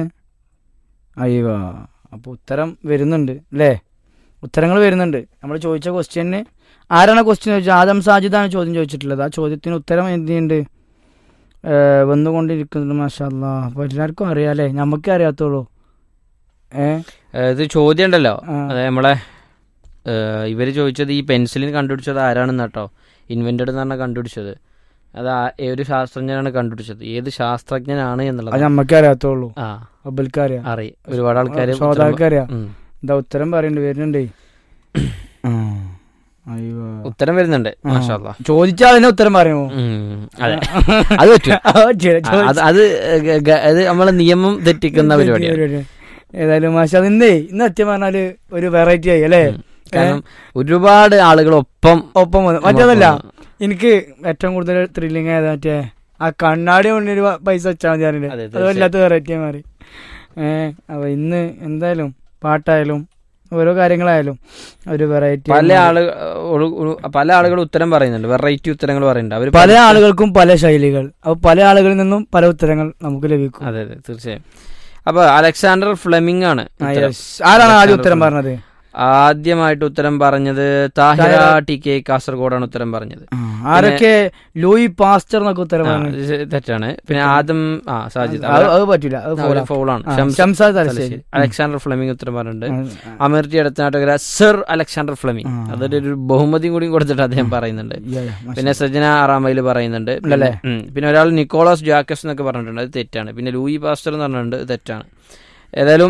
അയ്യ അപ്പോൾ ഉത്തരം വരുന്നുണ്ട് അല്ലേ ഉത്തരങ്ങൾ വരുന്നുണ്ട് നമ്മൾ ചോദിച്ച ക്വസ്റ്റ്യന് ആരാണ് ക്വസ്റ്റ്യൻ ചോദിച്ചത് ആദം സാജിദാണ് ചോദ്യം ചോദിച്ചിട്ടുള്ളത് ആ ചോദ്യത്തിന് ഉത്തരം എന്ത് ചെയ്യുന്നുണ്ട് ഏ, വന്നുകൊണ്ടിരിക്കുന്നുണ്ട് മാഷാല്ലാ അപ്പോൾ എല്ലാവർക്കും അറിയാലേ നമുക്കേ അറിയാത്തുള്ളൂ ഏ ഏ, ഇത് ചോദ്യം ഉണ്ടല്ലോ ആ. അതെ നമ്മളെ ഏ, ഇവര് ചോദിച്ചത് ഈ പെൻസിലിൻ കണ്ടുപിടിച്ചത് ആരാണെന്ന് കേട്ടോ ഇൻവെന്റഡ് എന്ന് പറഞ്ഞാൽ കണ്ടുപിടിച്ചത് അത് ആ- ഏത് ശാസ്ത്രജ്ഞനാണ് കണ്ടുപിടിച്ചത് ഏത് ശാസ്ത്രജ്ഞനാണ് അത് എന്നുള്ളത് നമുക്കേ അറിയാത്തുള്ളൂ ആ അബൽക്ക് അറിയാം അറി ഒരുപാട് ആൾക്കാർ ശ്രോതാക്കൾക്ക് അറിയാം എന്താ ഉത്തരം പറയുന്നുണ്ട് വരുന്നുണ്ടേ ആ, അയ്യോ ഉത്തരം വരുന്നുണ്ട് ആ. മാഷാല്ലാ ചോദിച്ചാൽ അതിന് ഉത്തരം പറയുമോ ഉം, അതെ അത് പറ്റും ആ, ശരി, ആ, ചോദിച്ച- അത് അത് ഗ- ഗ- അത് നമ്മളെ നിയമം തെറ്റിക്കുന്ന പരിപാടിയാണ് പരിപാടി. ഏതായാലും മാഷ അത് ഇന്നേ ഇന്ന് സത്യം പറഞ്ഞാല് ഒരു വെറൈറ്റി ആയി അല്ലേ ഉം. കാരണം ഒരുപാട് ആളുകൾ ഒപ്പം ഒപ്പം വന്നു മറ്റേതല്ല എനിക്ക് ഏറ്റവും കൂടുതൽ ത്രില്ലിങ് ആയത് മറ്റേ ആ കണ്ണാടി മുന്നിൽ ഒരു പൈസ വെച്ചാൽ മതി അറിയില്ല അതെ, അത് വല്ലാത്ത വെറൈറ്റി മാറി ഏഹ് അപ്പൊ ഇന്ന് എന്തായാലും പാട്ടായാലും ഓരോ കാര്യങ്ങളായാലും ഒരു വെറൈറ്റി പല ആളുകൾ പല ആളുകൾ ഉത്തരം പറയുന്നുണ്ട് വെറൈറ്റി ഉത്തരങ്ങൾ പറയുന്നുണ്ട് അവര് പല ആളുകൾക്കും പല ശൈലികൾ അപ്പൊ പല ആളുകളിൽ നിന്നും പല ഉത്തരങ്ങൾ നമുക്ക് ലഭിക്കും അതെ അതെ തീർച്ചയായും അപ്പൊ അലക്സാണ്ടർ ഫ്ലെമിംഗ് ആണ് ആ, ഉത്തരം. yes. ആരാണ് ആദ്യം അലക്സാണ്ടർ ഉത്തരം ഫ്ലെമിംഗ്. പറഞ്ഞത് ആദ്യമായിട്ട് ഉത്തരം പറഞ്ഞത് താഹിറ താഹിറ ടി കെ കാസർഗോഡാണ് ഉത്തരം പറഞ്ഞത് ആ, ആരൊക്കെ ലൂയി പാസ്റ്റർ എന്നൊക്കെ ഉത്തരം ആ, പറഞ്ഞു ഇത് തെറ്റാണ് പിന്നെ ആദം ആ സാജിദ് അത് അത് പറ്റൂല അത് അവര് ഫോളാ. ഫൗളാണ് ആ, ഷംസ് ഷംസാദ് തലശ്ശേരി. തലശ്ശേരി. അലക്സാണ്ടർ ഫ്ലെമിംഗ് ഉത്തരം പറഞ്ഞിട്ടുണ്ട് ആ, അമീർജി അടുത്തനാട്ടുകര സർ അലക്സാണ്ടർ ഫ്ലെമിംഗ് ആ. അതൊരു ഒരു ബഹുമതിയും കൂടി കൊടുത്തിട്ട് അദ്ദേഹം പറയുന്നുണ്ട് yeah, yeah, മാഷാ. പിന്നെ സജന ആറാമയിൽ പറയുന്നുണ്ട് പിന്നെ- ഉണ്ടല്ലേ? ഉം. പിന്നെ ഒരാൾ നിക്കോളാസ് ജാക്കസ് എന്നൊക്കെ പറഞ്ഞിട്ടുണ്ട് അത് തെറ്റാണ് പിന്നെ ലൂയി പാസ്റ്റർ എന്ന് പറഞ്ഞിട്ടുണ്ട് അത് തെറ്റാണ് ഏതായാലും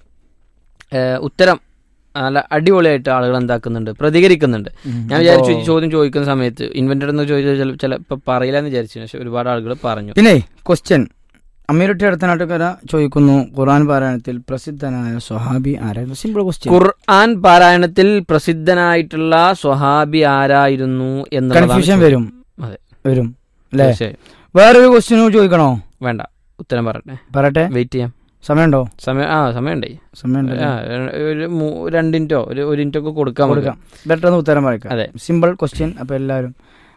ഏഹ്, ഉത്തരം നല്ല അടിപൊളിയായിട്ട് ആളുകൾ എന്താക്കുന്നുണ്ട് പ്രതികരിക്കുന്നുണ്ട് ഉം. ഞാൻ വിചാരിച്ചു ഈ അപ്പോ- ചോദ്യം ചോദിക്കുന്ന സമയത്ത് ഇൻവെന്റഡ് എന്ന് ചോദിച്ചാൽ ചില ചിലപ്പോൾ പറയില്ല എന്ന് വിചാരിച്ചു പക്ഷെ ഒരുപാട് ആളുകൾ പറഞ്ഞു പിന്നെ ക്വസ്റ്റ്യൻ അമീറുട്ടി അടുത്തനാട്ടുകര ചോദിക്കുന്നു ഖുർആൻ പാരായണത്തിൽ പ്രസിദ്ധനായ സ്വഹാബി ആരായിരുന്നു സിമ്പിൾ ക്വസ്റ്റ്യൻ ഖുർആൻ പാരായണത്തിൽ പ്രസിദ്ധനായിട്ടുള്ള സ്വഹാബി ആരായിരുന്നു എന്നുള്ളതാണ് കൺഫ്യൂഷൻ ചോദ്യം. വരും അതെ. വരും അല്ലേ തീർച്ചയായും. വേറൊരു ക്വസ്റ്റ്യൻ ചോദിക്കണോ വേണ്ട ഉത്തരം പറയട്ടെ പറയട്ടെ വെയിറ്റ് ചെയ്യാം സമയമുണ്ടോ സമയം ആ സമയമുണ്ടേ സമയമുണ്ടോ ആ, ഒരു മൂ- രണ്ടിൻറ്റോ ഒരു ഒരു മിനിറ്റൊക്കെ കൊടുക്കാം നമുക്ക്. കൊടുക്കാം പെട്ടെന്ന് ഉത്തരം പറയും അതെ സിമ്പിൾ ക്വസ്റ്റ്യൻ അപ്പൊ എല്ലാവരും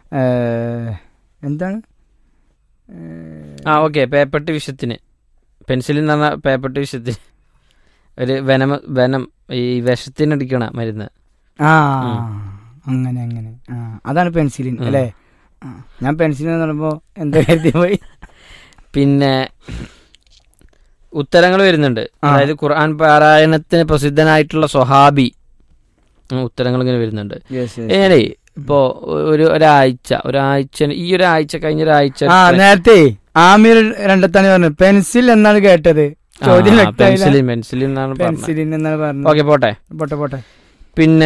ഏഹ്, എന്താണ് ഏഹ്, ആ ഓക്കെ പേപ്പട്ടി വിഷത്തിന് പെൻസിലിൽ എന്ന് പറഞ്ഞാൽ പേപ്പട്ടി വിഷത്തിന് ഒരു വനം വനം ഈ വിഷത്തിനടിക്കണ മരുന്ന് ആ ഉം. അങ്ങനെ അങ്ങനെ ആ അതാണ് പെൻസിലിൻ ഉം. അല്ലേ ആ, ഞാൻ പെൻസിലിൻ എന്ന് പറയുമ്പോ എന്താ കരുതി പോയി പിന്നെ ഉത്തരങ്ങൾ വരുന്നുണ്ട് ആ. അതായത് ഖുർആൻ പാരായണത്തിന് പ്രസിദ്ധനായിട്ടുള്ള സ്വഹാബി ഉം, ഉത്തരങ്ങൾ ഇങ്ങനെ വരുന്നുണ്ട് ഏനേ ഇപ്പോ ഒരു ഒരാഴ്ച ഒരാഴ്ച ഈ ഒരാഴ്ച കഴിഞ്ഞ ഒരാഴ്ച ആ നേരത്തെ ആമിർ രണ്ടത്താണ് പറഞ്ഞത് പെൻസിൽ എന്നാണ് കേട്ടത് ചോദ്യം വ്യക്തമായില്ല. പെൻസിലിൻ പെൻസിലിൻ എന്നാണ് പറഞ്ഞത് പെൻസിലിൻ എന്നാണ് പറഞ്ഞത് ഓക്കെ പോട്ടെ പോട്ടെ പോട്ടെ പിന്നെ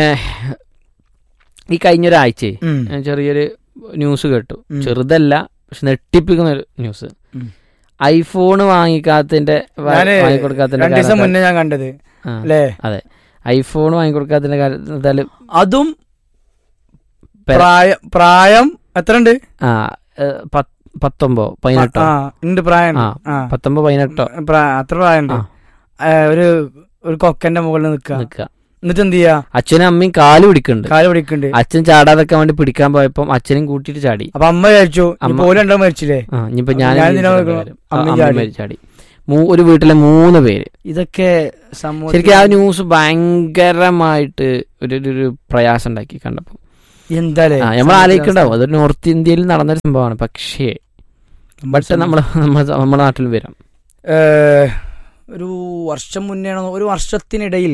ഈ കഴിഞ്ഞൊരാഴ്ച ഉം. ഞാൻ ചെറിയൊരു ന്യൂസ് കേട്ടു ഉം. ചെറുതല്ല പക്ഷെ നെട്ടിപ്പിക്കുന്ന ഒരു ന്യൂസ് ഉം. ഐഫോൺ വാങ്ങിക്കാത്തതിന്റെ വ- ഞാന് വാങ്ങിക്കൊടുക്കാത്തതിന്റെ രണ്ടു ദിവസം കാരണത്താൽ- മുന്നേ ഞാൻ കണ്ടത് ആ, അല്ലേ ഐഫോൺ വാങ്ങിക്കൊടുക്കാത്തതിന്റെ കാരണത്താൽ അതും പെ- പ്രായം പ്രായം എത്ര ഉണ്ട് ആ ഏ, പത്ത്- പത്തൊമ്പതോ പതിനെട്ടോ ആ ഉണ്ട് പ്രായം ആ, ആ പത്തൊമ്പത് പതിനെട്ടോ പ്രാ- അത്ര പ്രായമുണ്ട് ആ. ഏ, ഒരു ഒരു കൊക്കന്റെ മുകളിൽ നിൽക്കുക നിക്ക എന്നിട്ട് എന്ത് ചെയ്യാ അച്ഛനും അമ്മയും കാല് പിടിക്കുന്നുണ്ട് കാല് പിടിക്കുന്നുണ്ട് അച്ഛൻ ചാടാതെക്കാൻ വേണ്ടി പിടിക്കാൻ പോയപ്പം അച്ഛനും കൂട്ടിയിട്ട് ചാടി അപ്പൊ അമ്മ കഴിച്ചു അമ്മ- പോലും രണ്ടോ മരിച്ചില്ലേ ആ ഇനിയിപ്പോ അപ്പൊ ഞാൻ ഞാൻ ഇതിനെ നോക്കണം. അമ്മയും ചാടി. ചാടി മൂ- ഒരു വീട്ടിലെ മൂന്ന് പേര് ഇതൊക്കെ ശരിക്കും ആ ന്യൂസ് ഭയങ്കരമായിട്ട് ഒരു ഒരു- ഒരു പ്രയാസം ഉണ്ടാക്കി കണ്ടപ്പോൾ എന്താലേ ആ നമ്മൾ ആലോചിക്കണ്ടാവും അതൊരു നോർത്ത് ഇന്ത്യയിൽ നടന്നൊരു സംഭവമാണ് പക്ഷേ പക്ഷെ നമ്മൾ നമ്മുടെ നാട്ടിൽ വരാം ഏഹ്, ഒരു വർഷം മുന്നേ ഒരു വർഷത്തിനിടയിൽ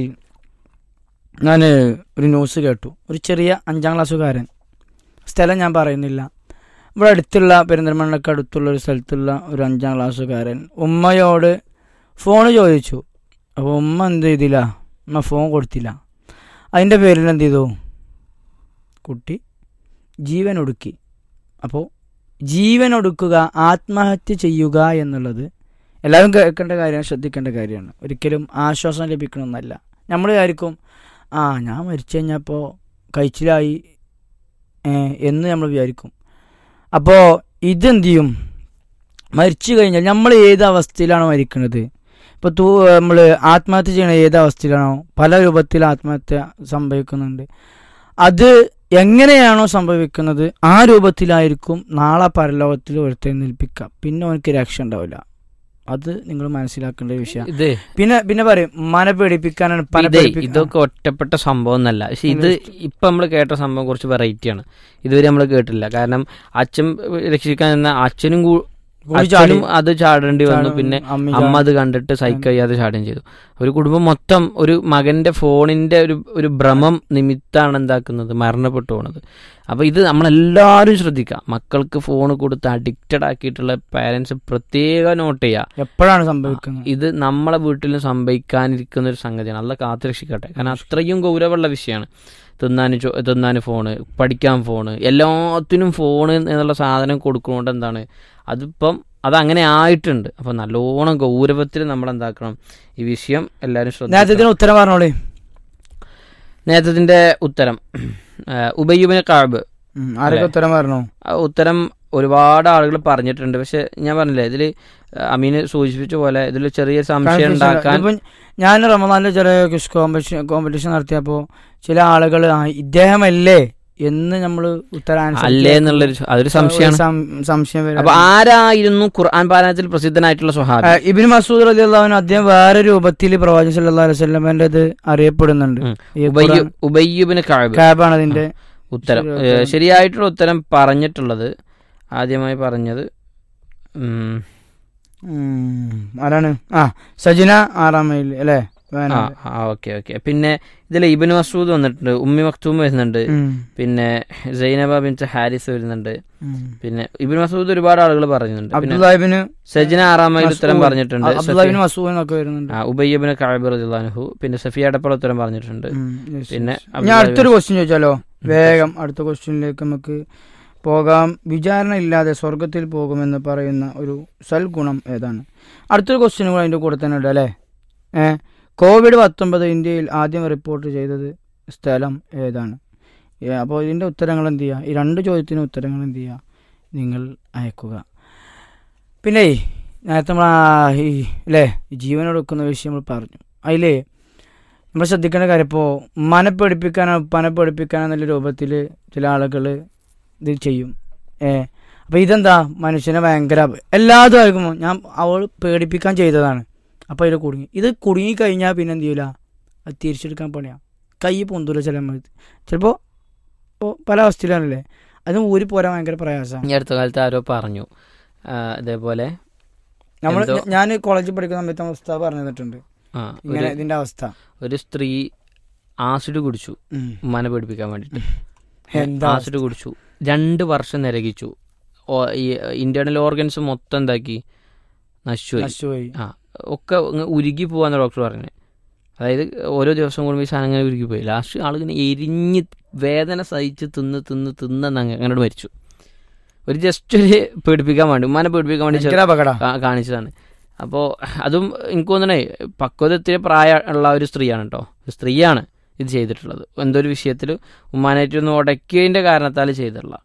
ഞാൻ ഒരു ന്യൂസ് കേട്ടു ഒരു ചെറിയ അഞ്ചാം ക്ലാസ്സുകാരൻ സ്ഥലം ഞാൻ പറയുന്നില്ല ഇവിടെ അടുത്തുള്ള പെരിന്തൽമണ്ണക്ക് അടുത്തുള്ള ഒരു സ്ഥലത്തുള്ള ഒരു അഞ്ചാം ക്ലാസ്സുകാരൻ ഉമ്മയോട് ഫോൺ ചോദിച്ചു അപ്പോൾ ഉമ്മ എന്ത് ചെയ്തില്ല ഉമ്മ ഫോൺ കൊടുത്തില്ല അതിൻ്റെ പേരിൽ എന്ത് ചെയ്തു കുട്ടി ജീവൻ ഒടുക്കി അപ്പോൾ ജീവൻ ഒടുക്കുക ആത്മഹത്യ ചെയ്യുക എന്നുള്ളത് എല്ലാവരും കേൾക്കേണ്ട കാര്യമാണ് ശ്രദ്ധിക്കേണ്ട കാര്യമാണ് ഒരിക്കലും ആശ്വാസം ലഭിക്കണമെന്നല്ല നമ്മൾ വിചാരിക്കും ആ ഞാൻ മരിച്ചു കഴിഞ്ഞപ്പോൾ കഴിച്ചിലായി ഏ, എന്ന് നമ്മൾ വിചാരിക്കും അപ്പോൾ ഇതെന്ത് ചെയ്യും മരിച്ചു കഴിഞ്ഞാൽ നമ്മൾ ഏത് അവസ്ഥയിലാണോ മരിക്കുന്നത് ഇപ്പോൾ തൂ നമ്മൾ ആത്മഹത്യ ചെയ്യണ ഏത് അവസ്ഥയിലാണോ പല രൂപത്തിൽ ആത്മഹത്യ സംഭവിക്കുന്നുണ്ട് അത് എങ്ങനെയാണോ സംഭവിക്കുന്നത് ആ രൂപത്തിലായിരിക്കും നാളെ പരലോകത്തിൽ ഒരുത്തെഴുന്നേൽപ്പിക്കുക പിന്നെ അവനക്ക് രക്ഷ ഉണ്ടാവില്ല അത് നിങ്ങൾ മനസ്സിലാക്കേണ്ട ഒരു വിഷയം ഇത് പിന്നെ പിന്നെ പറയും മന പേടിപ്പിക്കാനാണ് പന ഇതേ പേടിപ്പിക്കാൻ ഇതൊക്കെ ഒറ്റപ്പെട്ട സംഭവം എന്നല്ല പക്ഷെ ഇത് ഇപ്പൊ നമ്മൾ കേട്ട സംഭവം കുറച്ച് വെറൈറ്റി ആണ് ഇതുവരെ നമ്മൾ കേട്ടില്ല കാരണം അച്ഛൻ രക്ഷിക്കാൻ നിന്ന അച്ഛനും കൂ- കൂടി ചാടി. അച്ഛനും അത് ചാടേണ്ടി വന്നു ചാടും, പിന്നെ അമ്മി അമ്മ ചാടും. അത് കണ്ടിട്ട് സൈക്ക് ചെയ്യാതെ ചാടുകയും ചെയ്തു ഒരു കുടുംബം മൊത്തം ഒരു മകന്റെ ഫോണിന്റെ ഒരു ഒരു ഭ്രമം നിമിത്താണ് എന്താക്കുന്നത് മരണപ്പെട്ടു പോണത് അപ്പൊ ഇത് നമ്മളെല്ലാവരും ശ്രദ്ധിക്കുക മക്കൾക്ക് ഫോൺ കൊടുത്ത് അഡിക്റ്റഡ് ആക്കിയിട്ടുള്ള പാരന്റ്സ് പ്രത്യേകം നോട്ട് ചെയ്യുക എപ്പോഴാണ് സംഭവിക്കുന്നത് ഇത് നമ്മളെ വീട്ടിലും സംഭവിക്കാനിരിക്കുന്ന ഒരു സംഗതിയാണ് അല്ല കാത്തുരക്ഷിക്കട്ടെ കാരണം അത്രയും ഗൗരവമുള്ള വിഷയമാണ് തിന്നാൻ ചോ തിന്നാൻ ഫോണ് പഠിക്കാൻ ഫോണ് എല്ലാത്തിനും ഫോണ് എന്നുള്ള സാധനം കൊടുക്കുന്നതുകൊണ്ട് എന്താണ് അതിപ്പം അതങ്ങനെ ആയിട്ടുണ്ട് അപ്പം നല്ലോണം ഗൗരവത്തിൽ നമ്മൾ എന്താക്കണം ഈ വിഷയം എല്ലാവരും ശ്രദ്ധിക്കണം നേരത്തെ ഉത്തരം പറഞ്ഞോളേ നേതൃത്വത്തിന്റെ ഉത്തരം ഉബയ്യുബിന് കാബ് ഉം, ആരൊക്കെ ഉത്തരം പറഞ്ഞു ആ ഉത്തരം ഒരുപാട് ആളുകൾ പറഞ്ഞിട്ടുണ്ട് പക്ഷെ ഞാൻ പറഞ്ഞില്ലേ ഇതിൽ അമീന് സൂചിപ്പിച്ച പോലെ ഇതിൽ ചെറിയ സംശയം ഉണ്ടാക്കാൻ ഇതിപ്പം ഞാൻ റമദാനിലെ ചെറിയ ക്വിസ് കോമ്പറ്റീഷൻ കോമ്പറ്റീഷൻ നടത്തിയപ്പോൾ ചില ആളുകൾ ആ ഇദ്ദേഹമല്ലേ എന്ന് നമ്മൾ ഉത്തരം answer അല്ലേ ചെയ്യാൻ എന്നുള്ളൊരു അതൊരു സംശയമാണ് സം- സംശയം വരാം. അപ്പൊ ആരായിരുന്നു ഖുർആൻ പാരായണത്തിൽ പ്രസിദ്ധനായിട്ടുള്ള ആ, സ്വഹാബി ഇബിന് മസൂദ് റലി അള്ളാഹുവിന് അദ്ദേഹം വേറെ രൂപത്തിൽ പ്രവാചകൻ സല്ലല്ലാഹു അലൈഹി വസല്ലമയുടെ ഇത് അറിയപ്പെടുന്നുണ്ട് ഉം. ഈ ഉബയ്യു ഖുർആൻ ഉബയ്യുബിന് കാബ് കാബാണ് അതിന്റെ ഉത്തരം ശരി, ഏ, ഉത്തരം. ശരിയായിട്ടുള്ള ഉത്തരം പറഞ്ഞിട്ടുള്ളത് ആദ്യമായി പറഞ്ഞത് ഉം, ഉം, ആരാണ് ആ സജിന ആറാം മൈൽ അല്ലേ ആ വയനാട്. ആ ഓക്കെ ഓക്കെ പിന്നെ ഇതിൽ ഇബിൻ മസൂദ് വന്നിട്ടുണ്ട് ഉമ്മി മക്തൂം വരുന്നുണ്ട് ഉം, പിന്നെ സൈനബ ബിൻ ഹാരിസ് വരുന്നുണ്ട് ഉം. പിന്നെ ഇബിൻ മസൂദ് ഒരുപാട് ആളുകൾ പറയുന്നുണ്ട് പിന്നെ അബ്ദുല്ലാഹിബിന് സജന ആറാമയിൽ ഉത്തരം മസ്ഊദ്. പറഞ്ഞിട്ടുണ്ട് അബ്ദുല്ലാഹിബിന് മസൂദ് എന്നൊക്കെ വരുന്നുണ്ട് ആ ഉബയ്യബിന് കാബ് റദിള്ളാൻഹു പിന്നെ സഫിയ അടപ്പള ഉത്തരം പറഞ്ഞിട്ടുണ്ട് ഉം, yes, പിന്നെ yes. ഞാൻ അടുത്തൊരു ക്വസ്റ്റ്യൻ ചോദിച്ചാലോ വേഗം അടുത്ത ക്വസ്റ്റ്യനിലേക്ക് നമുക്ക് പോകാം വിചാരണ ഇല്ലാതെ സ്വർഗത്തിൽ പോകുമെന്ന് പറയുന്ന ഒരു സൽഗുണം ഏതാണ് അടുത്തൊരു ക്വസ്റ്റ്യൻ കൂടെ അതിൻ്റെ കൂടെ തന്നെ ഉണ്ട് അല്ലേ ഏ കോവിഡ് പത്തൊമ്പത് ഇന്ത്യയിൽ ആദ്യം റിപ്പോർട്ട് ചെയ്തത് സ്ഥലം ഏതാണ് അപ്പോൾ ഇതിൻ്റെ ഉത്തരങ്ങൾ എന്ത് ചെയ്യുക ഈ രണ്ട് ചോദ്യത്തിന് ഉത്തരങ്ങൾ എന്ത് ചെയ്യുക നിങ്ങൾ അയക്കുക പിന്നെ നേരത്തെ നമ്മൾ ആ ഈ അല്ലേ ഈ ജീവനൊടുക്കുന്ന വിഷയം നമ്മൾ പറഞ്ഞു അതിലേ നമ്മൾ ശ്രദ്ധിക്കേണ്ട കാര്യം ഇപ്പോൾ മന പേടിപ്പിക്കാനോ പന പേടിപ്പിക്കാനോ എന്നുള്ള രൂപത്തിൽ ചില ആളുകൾ ഇത് ചെയ്യും ഏ അപ്പോൾ ഇതെന്താ മനുഷ്യനെ ഭയങ്കര എല്ലാതും ആയിരിക്കും ഞാൻ അവൾ പേടിപ്പിക്കാൻ ചെയ്തതാണ് അപ്പോൾ അതിൽ കുടുങ്ങി ഇത് കുടുങ്ങി കഴിഞ്ഞാൽ പിന്നെ എന്ത് ചെയ്യില്ല അത് തിരിച്ചെടുക്കാൻ പണിയാണ് കൈ പൊന്തൂല ചില സമയത്ത് ചിലപ്പോൾ ഇപ്പോൾ പല അവസ്ഥയിലാണല്ലേ അത് ഊരി പോരാൻ ഭയങ്കര പ്രയാസമാണ് ഈ അടുത്ത കാലത്ത് ആരോ പറഞ്ഞു ആ, ഇതേപോലെ നമ്മൾ എന്തോ- ഞാൻ കോളേജിൽ പഠിക്കുന്ന സമയത്ത് അവസ്ഥ പറഞ്ഞു തന്നിട്ടുണ്ട് ആ, ഇങ്ങനെ ഒരു- ഇതിൻ്റെ അവസ്ഥ ഒരു സ്ത്രീ ആസിഡ് കുടിച്ചു ഉം. ഉമ്മാനെ പേടിപ്പിക്കാൻ വേണ്ടിയിട്ട് എന്താ ആസിഡ് കുടിച്ചു രണ്ട് വർഷം നരകിച്ചു ഓ- ഈ ഇന്റേണൽ ഓർഗൻസ് മൊത്തം എന്താക്കി നശിച്ചുപോയി നശിച്ചുപോയി ആ ഒക്കെ അങ്ങ് ഉരുകി പോവാന്ന് ഡോക്ടർ പറഞ്ഞു അതായത് ഓരോ ദിവസം കൂടുമ്പോൾ ഈ സാധനം ഇങ്ങനെ ഉരുകി പോയി ലാസ്റ്റ് ആളിങ്ങനെ എരിഞ്ഞ് വേദന സഹിച്ച് തിന്ന് തിന്ന് തിന്ന് അങ്ങനെ മരിച്ചു ഒരു ജസ്റ്റ് ഒരു പേടിപ്പിക്കാൻ വേണ്ടി ഉമ്മാനെ പേടിപ്പിക്കാൻ വേണ്ടി ഭയങ്കര അപകട കാ- കാണിച്ചതാണ് അപ്പോൾ അതും എനിക്ക് തോന്നണേ പക്വതത്തിന് പ്രായം ഉള്ള ഒരു സ്ത്രീയാണ് കേട്ടോ ഒരു സ്ത്രീയാണ് ഇത് ചെയ്തിട്ടുള്ളത് എന്തോ ഒരു വിഷയത്തിൽ ഉമ്മാനായിട്ട് ഒന്ന് ഉടക്കിയതിൻ്റെ കാരണത്താൽ ചെയ്തിട്ടുള്ള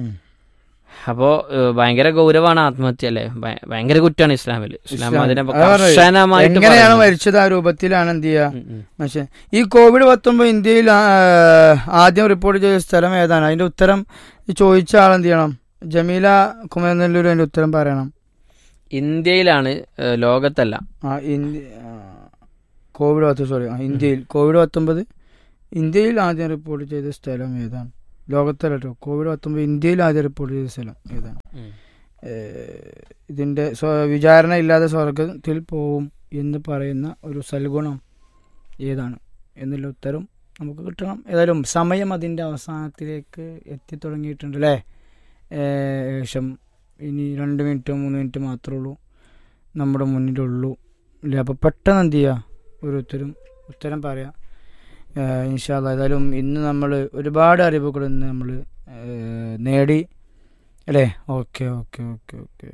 അപ്പോൾ ഭയങ്കര ഗൗരവമാണ് ആത്മഹത്യ അല്ലേ ഭയ- ഭയങ്കര കുറ്റമാണ് ഇസ്ലാമിൽ ഇസ്ലാം ഇസ്ലാം. അതിനെ അതാ പറഞ്ഞത്. കർശനമായിട്ട് എങ്ങനെയാണ് പറയുന്നു. മരിച്ചത് ആ രൂപത്തിലാണ് എന്ത് ചെയ്യുക ഉം, ഉം. പക്ഷേ ഈ കോവിഡ് പത്തൊമ്പത് ഇന്ത്യയിൽ ആ, ആദ്യം റിപ്പോർട്ട് ചെയ്ത സ്ഥലം ഏതാണ് അതിന്റെ ഉത്തരം ഈ ചോദിച്ച ആൾ എന്ത് ചെയ്യണം ജമീല കുമരനെല്ലൂർ അതിന്റെ ഉത്തരം പറയണം ഇന്ത്യയിലാണ് ഏ, ലോകത്തല്ല ആ ഇന്ത്യ ആ, കോവിഡ് പത്തൊമ്പത് സോറി ആ ഇന്ത്യയിൽ കോവിഡ് പത്തൊമ്പത് ഇന്ത്യയിൽ ആദ്യം റിപ്പോർട്ട് ചെയ്ത സ്ഥലം ഏതാണ് ലോകത്തല്ല കേട്ടോ കോവിഡ് പത്തൊമ്പത് ഇന്ത്യയിൽ ആദ്യം റിപ്പോർട്ട് ചെയ്ത സ്ഥലം ഏതാണ് ഏഹ് ഇതിൻ്റെ സ്വ- വിചാരണ ഇല്ലാതെ സ്വർഗത്തിൽ പോവും എന്ന് പറയുന്ന ഒരു സൽഗുണം ഏതാണ് എന്നുള്ള ഉത്തരം നമുക്ക് കിട്ടണം ഏതായാലും സമയം അതിൻ്റെ അവസാനത്തിലേക്ക് എത്തിത്തുടങ്ങിയിട്ടുണ്ട് അല്ലേ ഏഹ് ഏകദേശം ഇനി രണ്ട് മിനിറ്റോ മൂന്ന് മിനിറ്റ് മാത്രമേ ഉള്ളൂ നമ്മുടെ മുന്നിലുള്ളൂ ഇല്ലേ അപ്പോൾ പെട്ടെന്ന് എന്ത് ചെയ്യുക ഓരോരുത്തരും ഉത്തരം പറയാം ഇൻഷാല്ല ഏതായാലും ഇന്ന് നമ്മൾ ഒരുപാട് അറിവുകൾ ഇന്ന് നമ്മൾ നേടി അല്ലേ ഓക്കെ ഓക്കെ ഓക്കെ ഓക്കെ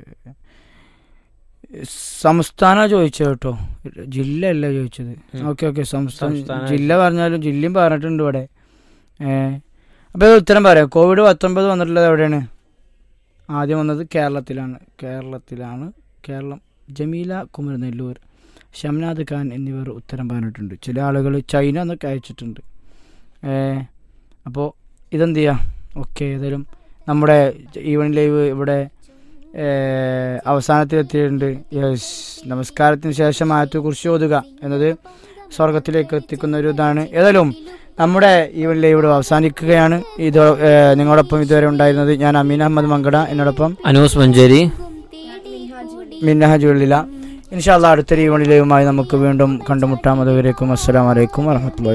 സംസ്ഥാന ചോദിച്ചത് കേട്ടോ ജില്ല അല്ല ചോദിച്ചത് ഉം. ഓക്കെ ഓക്കെ സംസ്ഥാന സംസ്ഥാനം ജില്ല പറഞ്ഞാലും ജില്ലയും പറഞ്ഞിട്ടുണ്ട് ഇവിടെ ഏ അപ്പോൾ ഇത് ഉത്തരം പറയാം കോവിഡ് പത്തൊമ്പത് വന്നിട്ടുള്ളത് എവിടെയാണ് ആദ്യം വന്നത് കേരളത്തിലാണ് കേരളത്തിലാണ് കേരളം ജമീല കുമരനെല്ലൂർ ഷംനാദ് ഖാൻ എന്നിവർ ഉത്തരം പറഞ്ഞിട്ടുണ്ട് ചില ആളുകൾ ചൈന എന്നൊക്കെ അയച്ചിട്ടുണ്ട് ഏ അപ്പോൾ ഇതെന്ത് ചെയ്യാം ഓക്കെ ഏതായാലും നമ്മുടെ ഈവനിങ് ലൈവ് ഇവിടെ ഏഹ്, അവസാനത്തിലെത്തിയിട്ടുണ്ട് യെസ് നമസ്കാരത്തിന് ശേഷം ആയത്തെ കുറിച്ച് ഓതുക എന്നത് സ്വർഗത്തിലേക്ക് എത്തിക്കുന്ന ഒരു ഇതാണ് ഏതായാലും നമ്മുടെ ഈവൻ ലൈവ് ഇവിടെ അവസാനിക്കുകയാണ് ഇത് ഏഹ്, നിങ്ങളോടൊപ്പം ഇതുവരെ ഉണ്ടായിരുന്നത് ഞാൻ അമീൻ അഹമ്മദ് മങ്കട എന്നോടൊപ്പം അനൂസ് മഞ്ചേരി മിന്നഹജ് വെള്ളില ഇൻഷാല്ല അടുത്തൊരു ഈവൻ ലൈവുമായി നമുക്ക് വീണ്ടും കണ്ടുമുട്ടാം അതുവരേക്കും അസ്സലാമലൈക്കും വറഹമത്തുള്ള